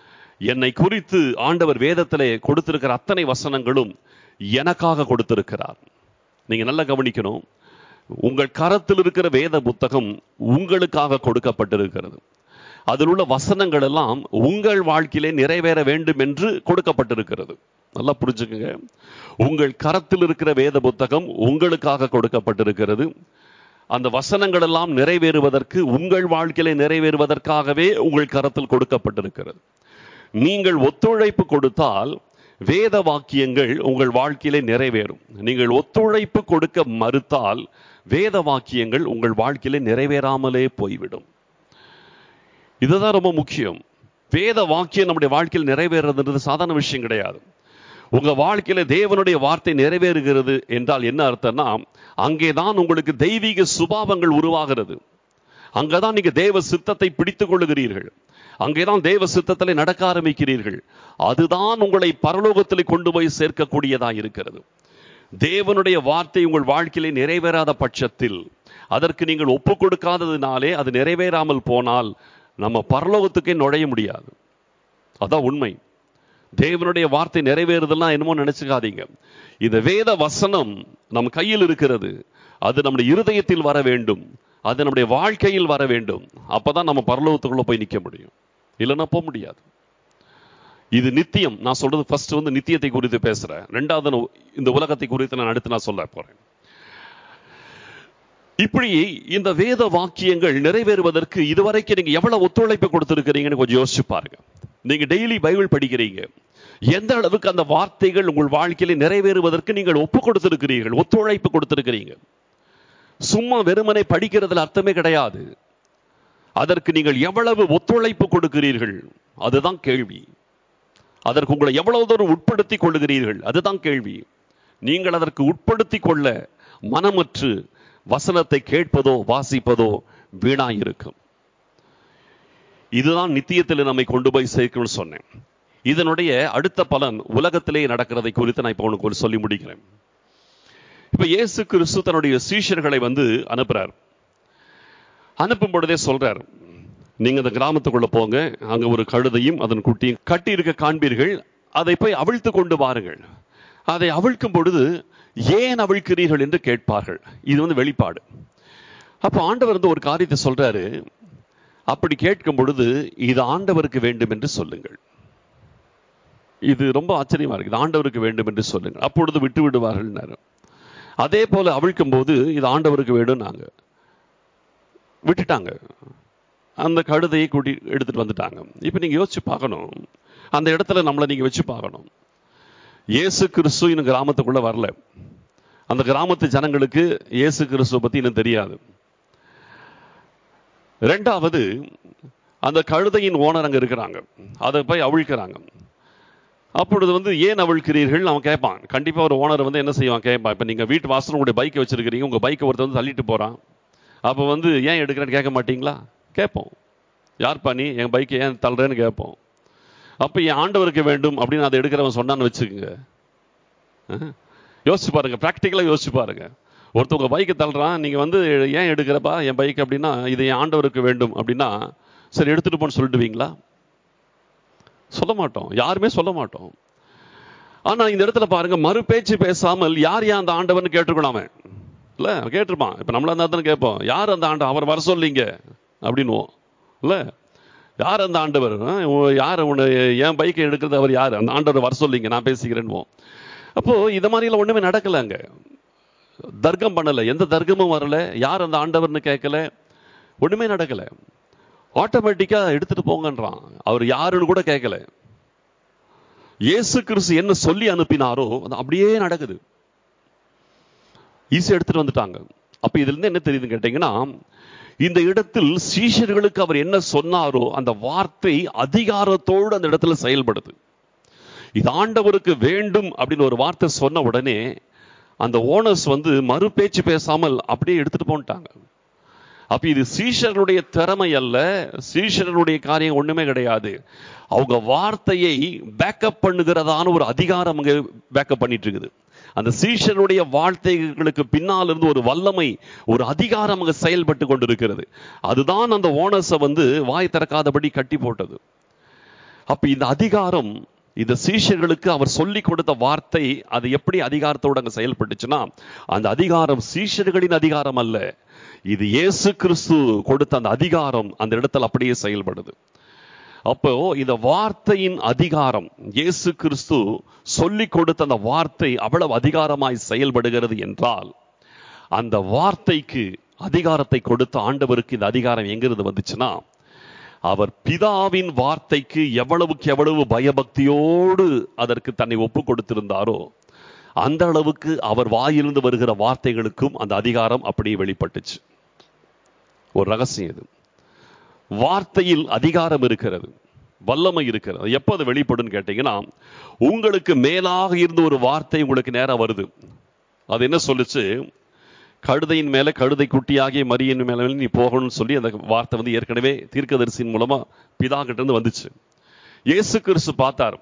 S1: என்னை குறித்து ஆண்டவர் வேதத்திலே கொடுத்திருக்கிற அத்தனை வசனங்களும் எனக்காக கொடுத்திருக்கிறார் நீங்க நல்லா கவனிக்கணும் உங்கள் கரத்தில் இருக்கிற வேத புத்தகம் உங்களுக்காக கொடுக்கப்பட்டிருக்கிறது அதில் உள்ள வசனங்கள் எல்லாம் உங்கள் வாழ்க்கையிலே நிறைவேற வேண்டும் என்று கொடுக்கப்பட்டிருக்கிறது நல்லா புரிஞ்சுக்குங்க உங்கள் கரத்தில் இருக்கிற வேத புத்தகம் உங்களுக்காக கொடுக்கப்பட்டிருக்கிறது அந்த வசனங்கள் எல்லாம் நிறைவேறுவதற்கு உங்கள் வாழ்க்கையிலே நிறைவேறுவதற்காகவே உங்கள் கரத்தில் கொடுக்கப்பட்டிருக்கிறது நீங்கள் ஒத்துழைப்பு கொடுத்தால் வேத வாக்கியங்கள் உங்கள் வாழ்க்கையிலே நிறைவேறும் நீங்கள் ஒத்துழைப்பு கொடுக்க மறுத்தால் வேத வாக்கியங்கள் உங்கள் வாழ்க்கையிலே நிறைவேறாமலே போய்விடும் இதுதான் ரொம்ப முக்கியம் வேத வாக்கியம் நம்முடைய வாழ்க்கையில் நிறைவேறதுன்றது சாதாரண விஷயம் கிடையாது உங்க வாழ்க்கையில தேவனுடைய வார்த்தை நிறைவேறுகிறது என்றால் என்ன அர்த்தம்னா அங்கேதான் உங்களுக்கு தெய்வீக சுபாவங்கள் உருவாகிறது அங்கதான் நீங்க தேவ சித்தத்தை பிடித்துக் கொள்ளுகிறீர்கள் அங்கேதான் தேவ சித்தத்தில் நடக்க ஆரம்பிக்கிறீர்கள் அதுதான் உங்களை பரலோகத்தில் கொண்டு போய் சேர்க்கக்கூடியதா இருக்கிறது தேவனுடைய வார்த்தை உங்கள் வாழ்க்கையிலே நிறைவேறாத பட்சத்தில் அதற்கு நீங்கள் ஒப்பு கொடுக்காததினாலே அது நிறைவேறாமல் போனால் நம்ம பரலோகத்துக்கே நுழைய முடியாது அதான் உண்மை தேவனுடைய வார்த்தை நிறைவேறுதெல்லாம் என்னமோ நினைச்சுக்காதீங்க இந்த வேத வசனம் நம் கையில் இருக்கிறது அது நம்முடைய இருதயத்தில் வர வேண்டும் அது நம்முடைய வாழ்க்கையில் வர வேண்டும் அப்பதான் நம்ம பரலோகத்துக்குள்ள போய் நிற்க முடியும் இல்லைன்னா போக முடியாது இது நித்தியம் நான் சொல்றது ஃபர்ஸ்ட் வந்து நித்தியத்தை குறித்து பேசுறேன் ரெண்டாவது இந்த உலகத்தை குறித்து நான் அடுத்து நான் சொல்ல போறேன் இப்படி இந்த வேத வாக்கியங்கள் நிறைவேறுவதற்கு இதுவரைக்கும் நீங்க எவ்வளவு ஒத்துழைப்பு கொடுத்திருக்கிறீங்கன்னு கொஞ்சம் யோசிச்சு பாருங்க நீங்க டெய்லி பைபிள் படிக்கிறீங்க எந்த அளவுக்கு அந்த வார்த்தைகள் உங்கள் வாழ்க்கையில நிறைவேறுவதற்கு நீங்கள் ஒப்பு கொடுத்திருக்கிறீர்கள் ஒத்துழைப்பு கொடுத்திருக்கிறீங்க சும்மா வெறுமனை படிக்கிறதுல அர்த்தமே கிடையாது அதற்கு நீங்கள் எவ்வளவு ஒத்துழைப்பு கொடுக்கிறீர்கள் அதுதான் கேள்வி அதற்கு உங்களை எவ்வளவு தூரம் உட்படுத்தி கொள்ளுகிறீர்கள் அதுதான் கேள்வி நீங்கள் அதற்கு உட்படுத்தி கொள்ள மனமற்று வசனத்தை கேட்பதோ வாசிப்பதோ வீணாயிருக்கும் இதுதான் நித்தியத்தில் நம்மை கொண்டு போய் சேர்க்கணும்னு சொன்னேன் இதனுடைய அடுத்த பலன் உலகத்திலே நடக்கிறதை குறித்து நான் இப்போ உனக்கு சொல்லி முடிக்கிறேன் இப்ப இயேசு கிறிஸ்து தன்னுடைய சீஷர்களை வந்து அனுப்புறார் அனுப்பும் பொழுதே சொல்றார் நீங்க அந்த கிராமத்துக்குள்ள போங்க அங்க ஒரு கழுதையும் அதன் குட்டியும் கட்டி இருக்க காண்பீர்கள் அதை போய் அவிழ்த்து கொண்டு வாருங்கள் அதை அவிழ்க்கும் பொழுது ஏன் அவிழ்க்கிறீர்கள் என்று கேட்பார்கள் இது வந்து வெளிப்பாடு அப்ப ஆண்டவர் வந்து ஒரு காரியத்தை சொல்றாரு அப்படி கேட்கும் பொழுது இது ஆண்டவருக்கு வேண்டும் என்று சொல்லுங்கள் இது ரொம்ப ஆச்சரியமா இருக்கு இது ஆண்டவருக்கு வேண்டும் என்று சொல்லுங்கள் அப்பொழுது விட்டு விடுவார்கள் அதே போல அவிழ்க்கும் போது இது ஆண்டவருக்கு வேண்டும் நாங்க விட்டுட்டாங்க அந்த கழுதையை கூட்டி எடுத்துட்டு வந்துட்டாங்க இப்ப நீங்க யோசிச்சு பார்க்கணும் அந்த இடத்துல நம்மளை நீங்க வச்சு பார்க்கணும் இயேசு கிறிஸ்து இன்னும் கிராமத்துக்குள்ள வரல அந்த கிராமத்து ஜனங்களுக்கு இயேசு கிறிஸ்துவ பத்தி இன்னும் தெரியாது ரெண்டாவது அந்த கழுதையின் ஓனர் அங்க இருக்கிறாங்க அதை போய் அவிழ்க்கிறாங்க அப்பொழுது வந்து ஏன் அவிழ்க்கிறீர்கள் அவன் கேட்பான் கண்டிப்பா ஒரு ஓனர் வந்து என்ன செய்வான் கேட்பான் இப்ப நீங்க வீட்டு வாசல் உங்களுடைய பைக்கை வச்சிருக்கிறீங்க உங்க பைக்கை ஒருத்தர் வந்து தள்ளிட்டு போறான் அப்ப வந்து ஏன் எடுக்கிறேன்னு கேட்க மாட்டீங்களா கேட்போம் யார்ப்பா நீ என் பைக்கை ஏன் தள்ளுறேன்னு கேட்போம் அப்ப என் ஆண்டவருக்கு வேண்டும் அப்படின்னு அதை எடுக்கிறவன் சொன்னான்னு வச்சுக்கோங்க யோசிச்சு பாருங்க பிராக்டிக்கலா யோசிச்சு பாருங்க ஒருத்தவங்க பைக்கை தள்ளுறான் நீங்க வந்து ஏன் எடுக்கிறப்பா என் பைக் அப்படின்னா இது என் ஆண்டவருக்கு வேண்டும் அப்படின்னா சரி எடுத்துட்டு போன்னு சொல்லிடுவீங்களா சொல்ல மாட்டோம் யாருமே சொல்ல மாட்டோம் ஆனா இந்த இடத்துல பாருங்க மறு பேச்சு பேசாமல் யார் யார் அந்த ஆண்டவன் கேட்டிருக்கணும் அவன் இல்ல கேட்டிருப்பான் இப்ப நம்மளா இருந்தா தானே கேட்போம் யார் அந்த ஆண்டு அவர் வர சொல்லிங்க அப்படின்னுவோம் இல்ல யார் அந்த ஆண்டவர் யார் உன்னை என் பைக்கை எடுக்கிறது அவர் யார் அந்த ஆண்டவர் வர சொல்லிங்க நான் பேசிக்கிறேன்னுவோம் அப்போ இந்த மாதிரி எல்லாம் ஒண்ணுமே நடக்கல அங்க தர்க்கம் பண்ணல எந்த தர்க்கமும் வரல யார் அந்த ஆண்டவர்னு கேட்கல ஒண்ணுமே நடக்கல ஆட்டோமேட்டிக்கா எடுத்துட்டு போங்கன்றான் அவர் யாருன்னு கூட கேட்கல இயேசு கிறிஸ்து என்ன சொல்லி அனுப்பினாரோ அது அப்படியே நடக்குது ஈஸியா எடுத்துட்டு வந்துட்டாங்க அப்ப இதுல இருந்து என்ன தெரியுதுன்னு கேட்டீங்கன்னா இந்த இடத்தில் சீஷர்களுக்கு அவர் என்ன சொன்னாரோ அந்த வார்த்தை அதிகாரத்தோடு அந்த இடத்துல செயல்படுது இது ஆண்டவருக்கு வேண்டும் அப்படின்னு ஒரு வார்த்தை சொன்ன உடனே அந்த ஓனர்ஸ் வந்து மறு பேச்சு பேசாமல் அப்படியே எடுத்துட்டு போன்ட்டாங்க அப்ப இது சீஷர்களுடைய திறமை அல்ல சீஷர்களுடைய காரியம் ஒண்ணுமே கிடையாது அவங்க வார்த்தையை பேக்கப் பண்ணுகிறதான ஒரு அதிகாரம் அங்க பேக்கப் பண்ணிட்டு இருக்குது அந்த சீஷருடைய வார்த்தைகளுக்கு பின்னால் இருந்து ஒரு வல்லமை ஒரு அதிகாரம் அங்க செயல்பட்டு கொண்டிருக்கிறது அதுதான் அந்த ஓனர்ஸை வந்து வாய் திறக்காதபடி கட்டி போட்டது அப்ப இந்த அதிகாரம் இந்த சீஷர்களுக்கு அவர் சொல்லி கொடுத்த வார்த்தை அது எப்படி அதிகாரத்தோட அங்க செயல்பட்டுச்சுன்னா அந்த அதிகாரம் சீஷர்களின் அதிகாரம் அல்ல இது இயேசு கிறிஸ்து கொடுத்த அந்த அதிகாரம் அந்த இடத்துல அப்படியே செயல்படுது அப்போ இந்த வார்த்தையின் அதிகாரம் இயேசு கிறிஸ்து சொல்லி கொடுத்த அந்த வார்த்தை அவ்வளவு அதிகாரமாய் செயல்படுகிறது என்றால் அந்த வார்த்தைக்கு அதிகாரத்தை கொடுத்த ஆண்டவருக்கு இந்த அதிகாரம் எங்கிருந்து வந்துச்சுன்னா அவர் பிதாவின் வார்த்தைக்கு எவ்வளவுக்கு எவ்வளவு பயபக்தியோடு அதற்கு தன்னை ஒப்பு கொடுத்திருந்தாரோ அந்த அளவுக்கு அவர் வாயிலிருந்து வருகிற வார்த்தைகளுக்கும் அந்த அதிகாரம் அப்படியே வெளிப்பட்டுச்சு ஒரு ரகசியம் இது வார்த்தையில் அதிகாரம் இருக்கிறது வல்லமை இருக்கிறது எப்போ அது வெளிப்படும் கேட்டீங்கன்னா உங்களுக்கு மேலாக இருந்த ஒரு வார்த்தை உங்களுக்கு நேரம் வருது அது என்ன சொல்லுச்சு கழுதையின் மேல கழுதை குட்டியாகிய மரியின் மேல நீ போகணும்னு சொல்லி அந்த வார்த்தை வந்து ஏற்கனவே தீர்க்கதரிசியின் மூலமா பிதா கிட்ட இருந்து வந்துச்சு இயேசு கிறிஸ்து பார்த்தார்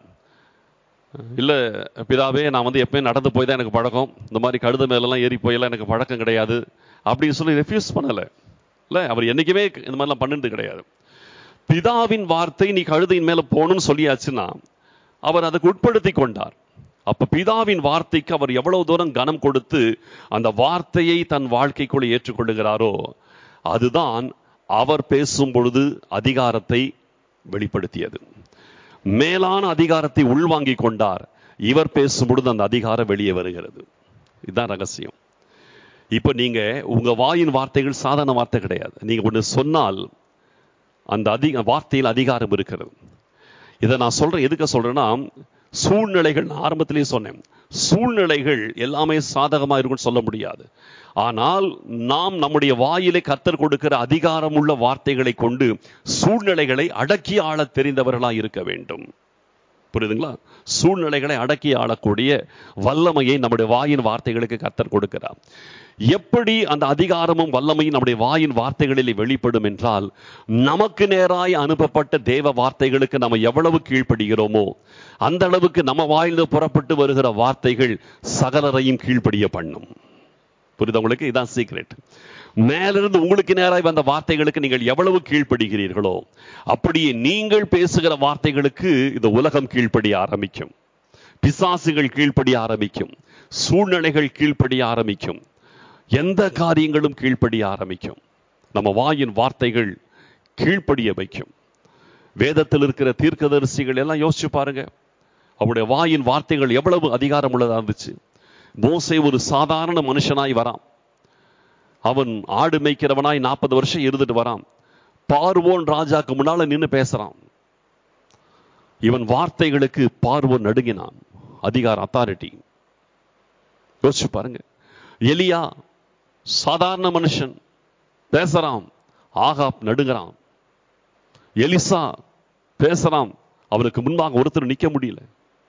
S1: இல்ல பிதாவே நான் வந்து எப்பயும் நடந்து போய் தான் எனக்கு பழக்கம் இந்த மாதிரி கழுத மேலெல்லாம் ஏறி போயெல்லாம் எனக்கு பழக்கம் கிடையாது அப்படின்னு சொல்லி ரெஃப்யூஸ் பண்ணல இல்ல அவர் என்னைக்குமே இந்த மாதிரிலாம் பண்ணினது கிடையாது பிதாவின் வார்த்தை நீ கழுதையின் மேல போகணும்னு சொல்லியாச்சுன்னா அவர் அதுக்கு உட்படுத்தி கொண்டார் அப்ப பிதாவின் வார்த்தைக்கு அவர் எவ்வளவு தூரம் கனம் கொடுத்து அந்த வார்த்தையை தன் வாழ்க்கைக்குள்ள ஏற்றுக்கொள்ளுகிறாரோ அதுதான் அவர் பேசும் பொழுது அதிகாரத்தை வெளிப்படுத்தியது மேலான அதிகாரத்தை உள்வாங்கிக் கொண்டார் இவர் பேசும் பொழுது அந்த அதிகாரம் வெளியே வருகிறது இதுதான் ரகசியம் இப்ப நீங்க உங்க வாயின் வார்த்தைகள் சாதாரண வார்த்தை கிடையாது நீங்க ஒண்ணு சொன்னால் அந்த அதிக வார்த்தையில் அதிகாரம் இருக்கிறது இதை நான் சொல்றேன் எதுக்கு சொல்றேன்னா சூழ்நிலைகள் நான் ஆரம்பத்திலேயே சொன்னேன் சூழ்நிலைகள் எல்லாமே சாதகமா இருக்கும்னு சொல்ல முடியாது ஆனால் நாம் நம்முடைய வாயிலே கத்தர் கொடுக்கிற அதிகாரம் உள்ள வார்த்தைகளை கொண்டு சூழ்நிலைகளை அடக்கி ஆள தெரிந்தவர்களா இருக்க வேண்டும் புரியுதுங்களா சூழ்நிலைகளை அடக்கி ஆளக்கூடிய வல்லமையை நம்முடைய வாயின் வார்த்தைகளுக்கு கத்தர் கொடுக்கிறார் எப்படி அந்த அதிகாரமும் வல்லமையும் நம்முடைய வாயின் வார்த்தைகளில் வெளிப்படும் என்றால் நமக்கு நேராய் அனுப்பப்பட்ட தேவ வார்த்தைகளுக்கு நம்ம எவ்வளவு கீழ்ப்படுகிறோமோ அந்த அளவுக்கு நம்ம வாயிலிருந்து புறப்பட்டு வருகிற வார்த்தைகள் சகலரையும் கீழ்ப்படிய பண்ணும் புரியுது உங்களுக்கு இதான் சீக்ரெட் மேலிருந்து உங்களுக்கு நேராய் வந்த வார்த்தைகளுக்கு நீங்கள் எவ்வளவு கீழ்ப்படுகிறீர்களோ அப்படியே நீங்கள் பேசுகிற வார்த்தைகளுக்கு இந்த உலகம் கீழ்ப்படிய ஆரம்பிக்கும் பிசாசுகள் கீழ்ப்படிய ஆரம்பிக்கும் சூழ்நிலைகள் கீழ்ப்படிய ஆரம்பிக்கும் எந்த காரியங்களும் கீழ்ப்படிய ஆரம்பிக்கும் நம்ம வாயின் வார்த்தைகள் கீழ்ப்படிய வைக்கும் வேதத்தில் இருக்கிற தீர்க்கதரிசிகள் எல்லாம் யோசிச்சு பாருங்க அவருடைய வாயின் வார்த்தைகள் எவ்வளவு அதிகாரம் உள்ளதா இருந்துச்சு மோசே ஒரு சாதாரண மனுஷனாய் வரான் அவன் ஆடு மேய்க்கிறவனாய் நாற்பது வருஷம் இருந்துட்டு வரான் பார்வோன் ராஜாக்கு முன்னால நின்று பேசுறான் இவன் வார்த்தைகளுக்கு பார்வோன் நடுங்கினான் அதிகார அத்தாரிட்டி யோசிச்சு பாருங்க எலியா சாதாரண மனுஷன் பேசுறான் ஆகாப் நடுங்கிறான் எலிசா பேசுறான் அவனுக்கு முன்பாக ஒருத்தர் நிக்க முடியல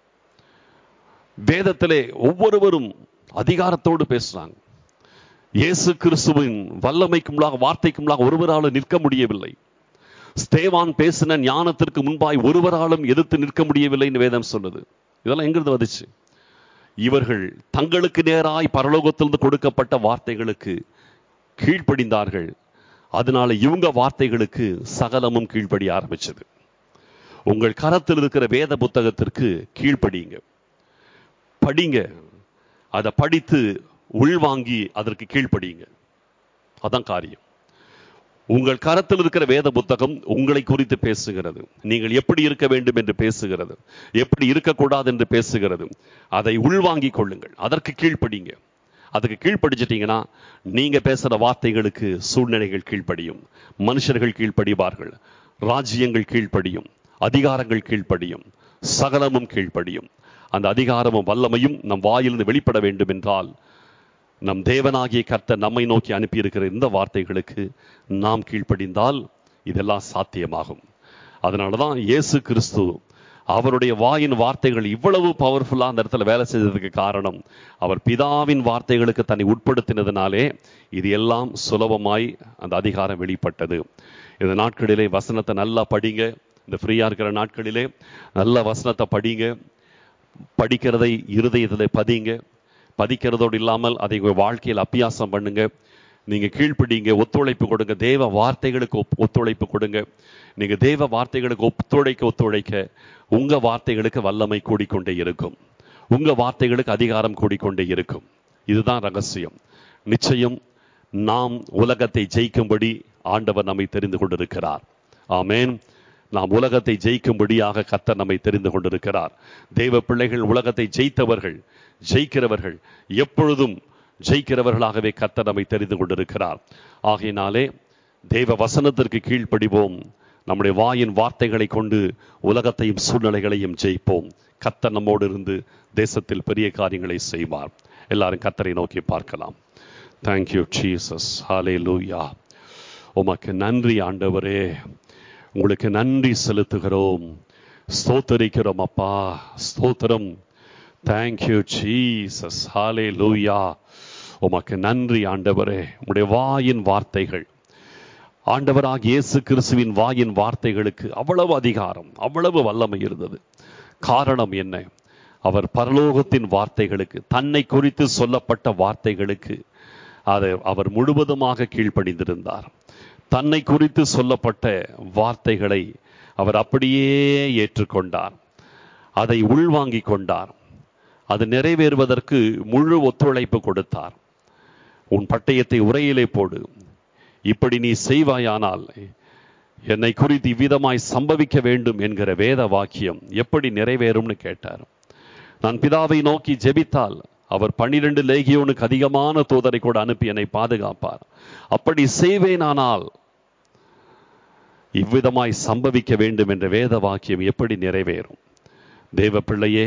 S1: வேதத்திலே ஒவ்வொருவரும் அதிகாரத்தோடு பேசுறாங்க இயேசு கிறிஸ்துவின் வல்லமைக்கும்லாக வார்த்தைக்கும்லாக ஒருவராலும் நிற்க முடியவில்லை ஸ்தேவான் பேசின ஞானத்திற்கு முன்பாய் ஒருவராலும் எதிர்த்து நிற்க முடியவில்லைன்னு வேதம் சொல்லுது இதெல்லாம் எங்கிருந்து வந்துச்சு இவர்கள் தங்களுக்கு நேராய் பரலோகத்திலிருந்து கொடுக்கப்பட்ட வார்த்தைகளுக்கு கீழ்ப்படிந்தார்கள் அதனால இவங்க வார்த்தைகளுக்கு சகலமும் கீழ்ப்படிய ஆரம்பிச்சது உங்கள் கரத்தில் இருக்கிற வேத புத்தகத்திற்கு கீழ்ப்படிங்க படிங்க அதை படித்து உள்வாங்கி அதற்கு கீழ்ப்படியுங்க அதான் காரியம் உங்கள் கரத்தில் இருக்கிற வேத புத்தகம் உங்களை குறித்து பேசுகிறது நீங்கள் எப்படி இருக்க வேண்டும் என்று பேசுகிறது எப்படி இருக்கக்கூடாது என்று பேசுகிறது அதை உள்வாங்கிக் கொள்ளுங்கள் அதற்கு கீழ்ப்படிங்க அதுக்கு கீழ்ப்படிச்சிட்டீங்கன்னா நீங்க பேசுற வார்த்தைகளுக்கு சூழ்நிலைகள் கீழ்ப்படியும் மனுஷர்கள் கீழ்ப்படிவார்கள் ராஜ்யங்கள் கீழ்ப்படியும் அதிகாரங்கள் கீழ்ப்படியும் சகலமும் கீழ்ப்படியும் அந்த அதிகாரமும் வல்லமையும் நம் வாயிலிருந்து வெளிப்பட வேண்டும் என்றால் நம் தேவனாகிய கர்த்தர் நம்மை நோக்கி அனுப்பியிருக்கிற இந்த வார்த்தைகளுக்கு நாம் கீழ்ப்படிந்தால் இதெல்லாம் சாத்தியமாகும் அதனால தான் இயேசு கிறிஸ்து அவருடைய வாயின் வார்த்தைகள் இவ்வளவு பவர்ஃபுல்லா அந்த இடத்துல வேலை செய்ததுக்கு காரணம் அவர் பிதாவின் வார்த்தைகளுக்கு தன்னை உட்படுத்தினதுனாலே இது எல்லாம் சுலபமாய் அந்த அதிகாரம் வெளிப்பட்டது இந்த நாட்களிலே வசனத்தை நல்லா படிங்க இந்த ஃப்ரீயா இருக்கிற நாட்களிலே நல்ல வசனத்தை படிங்க படிக்கிறதை இருதயத்தில் பதிங்க பதிக்கிறதோடு இல்லாமல் அதை உங்கள் வாழ்க்கையில் அபியாசம் பண்ணுங்க நீங்க கீழ்ப்படிங்க ஒத்துழைப்பு கொடுங்க தேவ வார்த்தைகளுக்கு ஒப்- ஒத்துழைப்பு கொடுங்க நீங்க தேவ வார்த்தைகளுக்கு ஒத்துழைக்க ஒத்துழைக்க உங்க வார்த்தைகளுக்கு வல்லமை கூடிக்கொண்டே இருக்கும் உங்க வார்த்தைகளுக்கு அதிகாரம் கூடிக்கொண்டே இருக்கும் இதுதான் ரகசியம் நிச்சயம் நாம் உலகத்தை ஜெயிக்கும்படி ஆண்டவர் நம்மை தெரிந்து கொண்டிருக்கிறார் ஆமென் நாம் உலகத்தை ஜெயிக்கும்படியாக கர்த்தர் நம்மை தெரிந்து கொண்டிருக்கிறார் தேவ பிள்ளைகள் உலகத்தை ஜெயித்தவர்கள் ஜெயிக்கிறவர்கள் எப்பொழுதும் ஜெயிக்கிறவர்களாகவே கர்த்தர் நம்மை தெரிந்து கொண்டிருக்கிறார் ஆகையினாலே தேவ வசனத்திற்கு கீழ்ப்படிவோம் நம்முடைய வாயின் வார்த்தைகளை கொண்டு உலகத்தையும் சூழ்நிலைகளையும் ஜெயிப்போம் கர்த்தர் நம்மோடு இருந்து தேசத்தில் பெரிய காரியங்களை செய்வார் எல்லாரும் கர்த்தரை நோக்கி பார்க்கலாம் தேங்க்யூ ஜீசஸ் ஹாலே லூயா உமக்கு நன்றி ஆண்டவரே உங்களுக்கு நன்றி செலுத்துகிறோம் ஸ்தோத்தரிக்கிறோம் அப்பா ஸ்தோத்திரம் தேங்க்யூ ஜீசஸ் ஹாலே லூயா உமக்கு நன்றி ஆண்டவரே உம்முடைய வாயின் வார்த்தைகள் ஆண்டவராக இயேசு கிறிஸ்துவின் வாயின் வார்த்தைகளுக்கு அவ்வளவு அதிகாரம் அவ்வளவு வல்லமை இருந்தது காரணம் என்ன அவர் பரலோகத்தின் வார்த்தைகளுக்கு தன்னை குறித்து சொல்லப்பட்ட வார்த்தைகளுக்கு அதை அவர் முழுவதுமாக கீழ்ப்படிந்திருந்தார் தன்னை குறித்து சொல்லப்பட்ட வார்த்தைகளை அவர் அப்படியே ஏற்றுக்கொண்டார் அதை உள்வாங்கிக் கொண்டார் அது நிறைவேறுவதற்கு முழு ஒத்துழைப்பு கொடுத்தார் உன் பட்டயத்தை உரையிலே போடு இப்படி நீ செய்வாயானால் என்னை குறித்து இவ்விதமாய் சம்பவிக்க வேண்டும் என்கிற வேத வாக்கியம் எப்படி நிறைவேறும்னு கேட்டார் நான் பிதாவை நோக்கி ஜெபித்தால் அவர் பன்னிரண்டு லேகியோனுக்கு அதிகமான தூதரை கூட அனுப்பி என்னை பாதுகாப்பார் அப்படி செய்வேனானால் இவ்விதமாய் சம்பவிக்க வேண்டும் என்ற வேத வாக்கியம் எப்படி நிறைவேறும் தேவ பிள்ளையே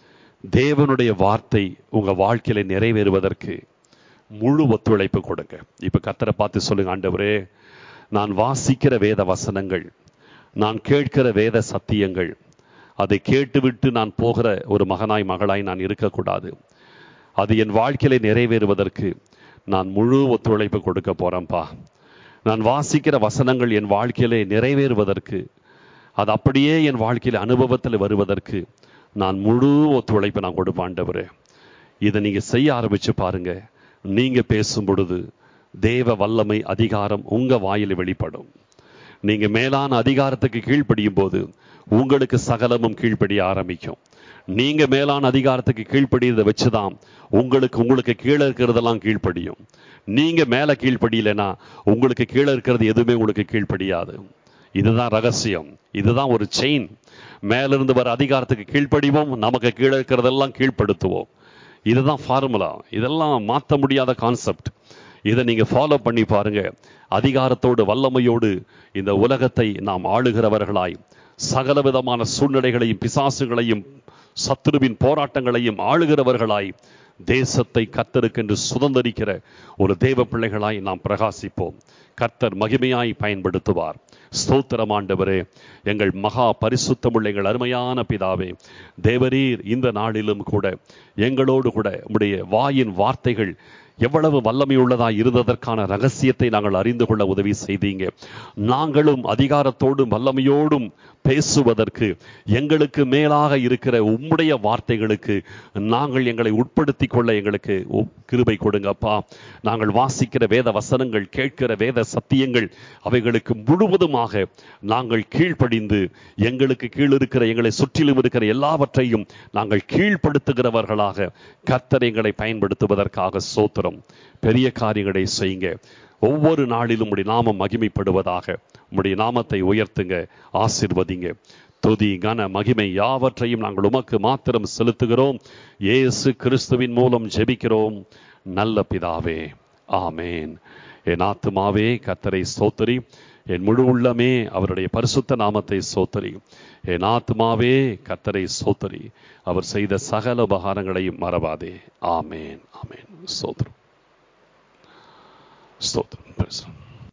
S1: தேவனுடைய வார்த்தை உங்க வாழ்க்கையில நிறைவேறுவதற்கு முழு ஒத்துழைப்பு கொடுங்க இப்ப கத்தரை பார்த்து சொல்லுங்க ஆண்டவரே நான் வாசிக்கிற வேத வசனங்கள் நான் கேட்கிற வேத சத்தியங்கள் அதை கேட்டுவிட்டு நான் போகிற ஒரு மகனாய் மகளாய் நான் இருக்கக்கூடாது அது என் வாழ்க்கையில நிறைவேறுவதற்கு நான் முழு ஒத்துழைப்பு கொடுக்க போறேன்ப்பா நான் வாசிக்கிற வசனங்கள் என் வாழ்க்கையிலே நிறைவேறுவதற்கு அது அப்படியே என் வாழ்க்கையில அனுபவத்தில் வருவதற்கு நான் முழு ஒத்துழைப்பு நான் கொடுப்பாண்டவரே இதை நீங்க செய்ய ஆரம்பிச்சு பாருங்க நீங்க பேசும் பொழுது தேவ வல்லமை அதிகாரம் உங்க வாயில வெளிப்படும் நீங்க மேலான அதிகாரத்துக்கு கீழ்ப்படியும் போது உங்களுக்கு சகலமும் கீழ்ப்படிய ஆரம்பிக்கும் நீங்க மேலான அதிகாரத்துக்கு கீழ்ப்படியதை வச்சுதான் உங்களுக்கு உங்களுக்கு கீழே இருக்கிறதெல்லாம் கீழ்ப்படியும் நீங்க மேல கீழ்ப்படியலைன்னா உங்களுக்கு கீழே இருக்கிறது எதுவுமே உங்களுக்கு கீழ்ப்படியாது இதுதான் ரகசியம் இதுதான் ஒரு செயின் மேலிருந்து வர அதிகாரத்துக்கு கீழ்ப்படிவோம் நமக்கு கீழே இருக்கிறதெல்லாம் கீழ்ப்படுத்துவோம் இதுதான் ஃபார்முலா இதெல்லாம் மாற்ற முடியாத கான்செப்ட் இதை நீங்க ஃபாலோ பண்ணி பாருங்க அதிகாரத்தோடு வல்லமையோடு இந்த உலகத்தை நாம் ஆளுகிறவர்களாய் சகல விதமான சூழ்நிலைகளையும் பிசாசுகளையும் சத்துருவின் போராட்டங்களையும் ஆளுகிறவர்களாய் தேசத்தை கத்தருக்கென்று சுதந்திரிக்கிற ஒரு தேவ பிள்ளைகளாய் நாம் பிரகாசிப்போம் கர்த்தர் மகிமையாய் பயன்படுத்துவார் ஸ்தோத்திரம் ஆண்டவரே எங்கள் மகா பரிசுத்தமுள்ள எங்கள் அருமையான பிதாவே தேவரீர் இந்த நாளிலும் கூட எங்களோடு கூட உடைய வாயின் வார்த்தைகள் எவ்வளவு வல்லமையுள்ளதாய் இருந்ததற்கான ரகசியத்தை நாங்கள் அறிந்து கொள்ள உதவி செய்தீங்க நாங்களும் அதிகாரத்தோடும் வல்லமையோடும் பேசுவதற்கு எங்களுக்கு மேலாக இருக்கிற உம்முடைய வார்த்தைகளுக்கு நாங்கள் எங்களை உட்படுத்தி கொள்ள எங்களுக்கு ஒ- கிருபை கொடுங்கப்பா நாங்கள் வாசிக்கிற வேத வசனங்கள் கேட்கிற வேத சத்தியங்கள் அவைகளுக்கு முழுவதுமாக நாங்கள் கீழ்ப்படிந்து எங்களுக்கு கீழ் இருக்கிற எங்களை சுற்றிலும் இருக்கிற எல்லாவற்றையும் நாங்கள் கீழ்ப்படுத்துகிறவர்களாக கர்த்தர் எங்களை பயன்படுத்துவதற்காக சோத்திரம் பெரிய காரியங்களை செய்யுங்க ஒவ்வொரு நாளிலும் உடைய நாமம் மகிமைப்படுவதாக உம்முடைய நாமத்தை உயர்த்துங்க ஆசிர்வதிங்க துதி கன மகிமை யாவற்றையும் நாங்கள் உமக்கு மாத்திரம் செலுத்துகிறோம் இயேசு கிறிஸ்துவின் மூலம் ஜெபிக்கிறோம் நல்ல பிதாவே ஆமேன் என் ஆத்துமாவே கத்தரை ஸ்தோத்தரி என் முழு உள்ளமே அவருடைய பரிசுத்த நாமத்தை சோத்தரி என் ஆத்துமாவே கத்தரை சோத்தரி அவர் செய்த சகல உபகாரங்களையும் மறவாதே ஆமேன் ஆமேன் ஸ்தோத்திரம் ஸ்தோத்திரம் Praise the Lord.